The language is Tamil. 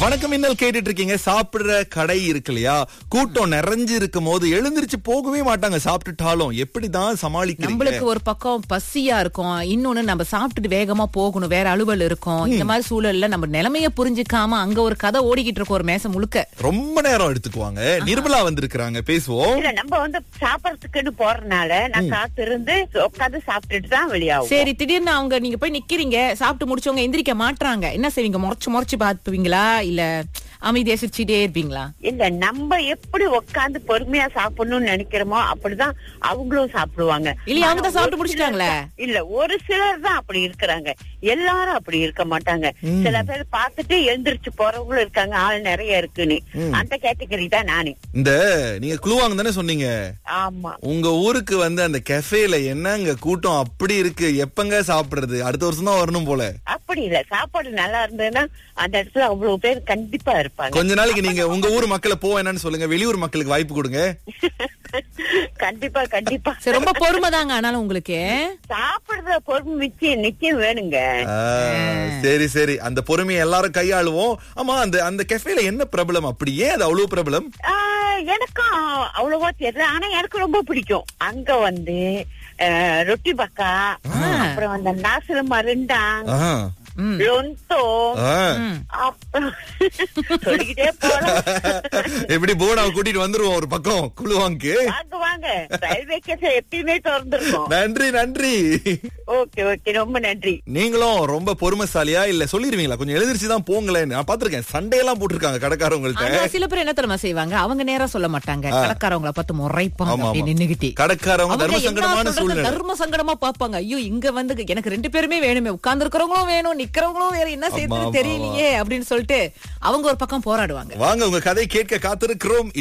வணக்கம் இன்னல் கேட்டுட்டு இருக்கீங்க சாப்பிடுற கடை இருக்கு இல்லையா கூட்டம் நிறைஞ்சு இருக்கும் போது எழுந்திருச்சு போகவே மாட்டாங்க சாப்பிட்டுட்டாலும் எப்படிதான் சமாளிக்கிறீங்க நம்மளுக்கு ஒரு பக்கம் பசியா இருக்கும் இன்னொன்னு நம்ம சாப்பிட்டுட்டு வேகமா போகணும் வேற அலுவல் இருக்கும் இந்த மாதிரி சூழல்ல நம்ம நிலைமைய புரிஞ்சுக்காம அங்க ஒரு கதை ஓடிக்கிட்டு இருக்கும் ஒரு மேசம் முழுக்க ரொம்ப நேரம் எடுத்துக்குவாங்க நிர்மலா வந்திருக்கிறாங்க பேசுவோம் இல்ல நம்ம வந்து சாப்பிடறதுக்குன்னு போறதுனால நான் காத்து இருந்து உட்காந்து சாப்பிட்டுட்டு தான் வெளியாகும் சரி திடீர்னு அவங்க நீங்க போய் நிக்கிறீங்க சாப்பிட்டு முடிச்சவங்க எந்திரிக்க மாட்றாங்க என்ன செய்வீங்க முறைச்சு முறைச்சு பாத்துப்பீங்களா இல்ல அமைதியா சிரிச்சுட்டே இருப்பீங்களா இல்ல நம்ம எப்படி உட்காந்து பொறுமையா சாப்பிடணும்னு நினைக்கிறோமோ அப்படிதான் அவங்களும் சாப்பிடுவாங்க இல்லையா, அவங்க தான் ஆனா, சாப்பிட்டு ஒரு முடிச்சிட்டாங்களே? சிலர் தான்- இல்ல ஒரு சிலர் தான் அப்படி இருக்கிறாங்க எல்லாரும் அப்படி இருக்க மாட்டாங்க சில பேர் பார்த்துட்டு எழுந்திருச்சு போறவங்களும் இருக்காங்க ஆள் நிறைய இருக்குன்னு அந்த கேட்டகரி தான் நானு இந்த நீங்க குழுவாங்க தானே சொன்னீங்க ஆமா உங்க ஊருக்கு வந்து அந்த கெஃபேல என்னங்க கூட்டம் அப்படி இருக்கு எப்பங்க சாப்பிடுறது அடுத்த வருஷம் தான் வரணும் போல அப்படி இல்ல சாப்பாடு நல்லா இருந்ததுன்னா அந்த இடத்துல அவ்வளவு பேர் கண்டிப்பா இருப்பாங்க கொஞ்ச நாளைக்கு நீங்க உங்க ஊர் மக்களை போக என்னன்னு சொல்லுங்க வெளியூர் மக்களுக்கு வாய்ப்பு கொடுங்க கண்டிப்பா கண்டிப்பா சரி ரொம்ப பொறுமை தாங்க ஆனாலும் உங்களுக்கு சாப்பிடுற பொறுமை நிச்சயம் நிச்சயம் வேணுங்க ஆ, சரி சரி அந்த பொறுமையை எல்லாரும் கையாளுவோம் ஆமா அந்த அந்த கெஃபேல என்ன பிரபலம் அப்படி ஏன் அது அவ்வளவு பிரபலம் ஆஹ் எனக்கும் அவ்வளவா தெரியல ஆனா எனக்கு ரொம்ப பிடிக்கும் அங்க வந்து ஆஹ், ரொட்டி பக்கா அப்புறம் அந்த நாசில மருண்டாங் ஆ, ம். லொந்தோ ஆ. அப்புறம் சொல்லிக்கிட்டே போலாம் எப்படி போனாவை கூட்டிட்டு வந்துருவோம் ஒரு பக்கம் குழுவாங்க வாங்க வாங்க ரயில்வே கேஸ் எப்பயுமே திறந்துருக்கோம் நன்றி நன்றி ஓகே ஓகே ரொம்ப நன்றி நீங்களும் ரொம்ப பொறுமைசாலியா இல்ல சொல்லிருவீங்களா கொஞ்சம் எழுதிருச்சு தான் போங்களேன் நான் பாத்திருக்கேன் சண்டே எல்லாம் போட்டிருக்காங்க கடைக்காரவங்கள்ட்ட ஆனா சில பேர் என்ன தெரியுமா செய்வாங்க அவங்க நேரா சொல்ல மாட்டாங்க கடைக்காரவங்கள பார்த்து முறைப்பாங்க ஆமா, அப்படி ஆமா. நின்னுகிட்டே கடைக்காரவங்க அவங்க தர்ம என்ன சங்கடமான சொல்றது, சூழ்நிலை தர்ம சங்கடமா பாப்பாங்க ஐயோ இங்க வந்து எனக்கு ரெண்டு பேருமே வேணுமே உட்கார்ந்து இருக்கிறவங்களும் வேணும் நிக்கிறவங்களும் வேற என்ன ஆமா, செய்யறது ஆமா, தெரியலையே அப்படின்னு சொல்லிட்டு அவங்க ஒரு பக்கம் போராடுவாங்க வாங்க உங்க கதை கேட்க காத்திருக்கிறோம்